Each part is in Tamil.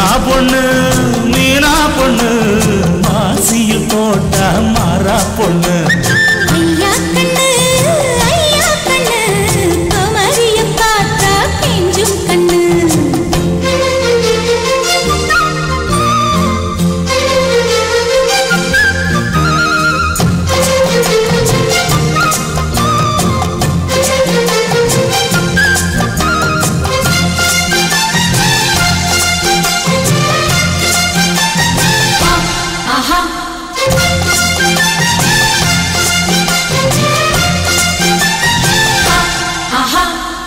மீனா பொண்ணு மீனா பொண்ணு மாசியில் போட்ட மாறா பொண்ணு ஐயா கண்ணு ஐயா கண்ணு குமரிய பார்த்தா கெஞ்சும் கண்ணு ஆஹா ஆஹா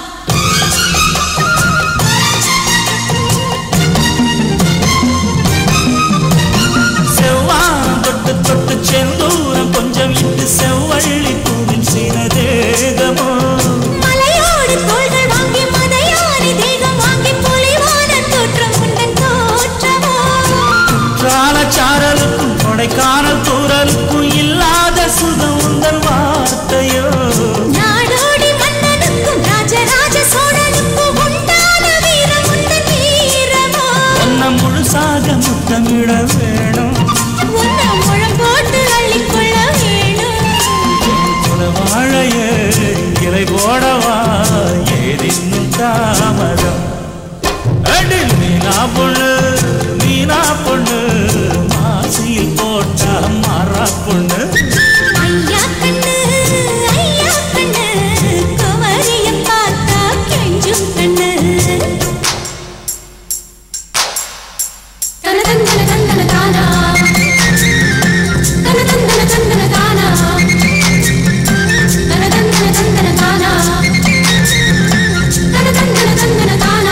செவ்வானம் தொட்டு தொட்டு செந்தூரம் கொஞ்சம் இட்டு செவ்வள்ளி பூவின் சினதேகமோ மலையோடு தோள்கள் வாங்கி மதையாரி தேகம் வாங்கி பொலிவான தோற்றம் உண்டன் தோற்றமோ சாரலுக்கும் கொடைக்கானல் தூரலுக்கும் இல்லாத சுகம் உங்கள் வார்த்தையோ நாடோடி மன்னனுக்கும் ராஜராஜ சோழனுக்கும் உண்டான வீரம் உண்டன் வீரமோ ஒன்ன முழுசாக முத்தமிட வேணும் உன்னை முழம் போட்டு அள்ளிக்கொள்ள வேணும் குல வாழைய இலை போடவா ஏதின்னும் தாமதம் அடி மீனா பொண்ணு மீனா பொண்ணு மாசியில் போட்ட மாறா பொண்ணு ஐயா கண்ணு ஐயா கண்ணு குமரிய பார்த்தா கெஞ்சும் கண்ணு தன தந்தன தந்தன தானா தன தந்தன தந்தன தானா தன தந்தன தந்தன தானா தன தந்தன தந்தன தானா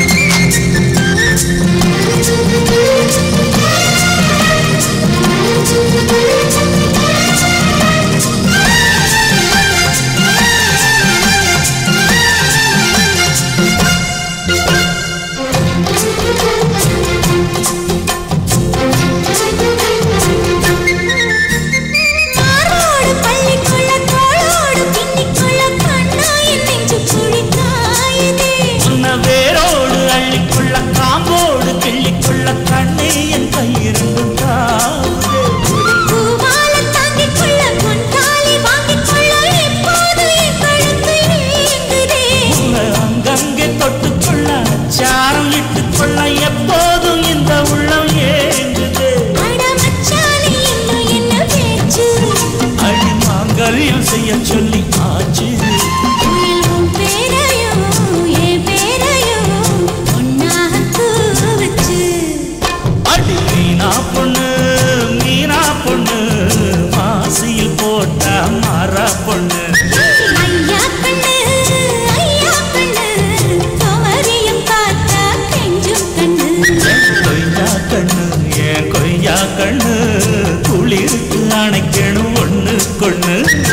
மாரோடு பள்ளிக்குள்ள தோளோடு பின்னிக்குள்ள கண்ணா என் நெஞ்சு குழி காயுதே உன்ன வேரோடு அள்ளிக்குள்ள காம்போடு கிள்ளிக்குள்ள கண்ணே என் கையிருந்தும் தாவுதே பூமால தாங்கிக்குள்ள பொன் தாலி வாங்கிக்கொள்ள எப்போது என் கழுத்து ஏங்குதே உன்னை அங்கங்கே தொட்டுக்கொள்ள சாரம் இட்டுக்கொள்ள எப்போதும் இந்த உள்ளம் ஏங்குது அட மச்சானே இன்னும் என்ன பேச்சு அடி மாங்கல்யம் செய்ய சொல்லி ஆச்சு உயில் உன் பேரையும் என் பேரையும் ஒன்னாக தூவச்சு அடி மீனா பொண்ணு மீனா பொண்ணு மாசியில் போட்ட மாறா பொண்ணு ஐயா கண்ணு ஐயா கண்ணு குமரியம் பார்த்தா கெஞ்சும் கண்ணு என் கொய்யா கண்ணு என் கொய்யா கண்ணு குளிருக்கு அணைக்கணும் ஒண்ணு கொண்ணு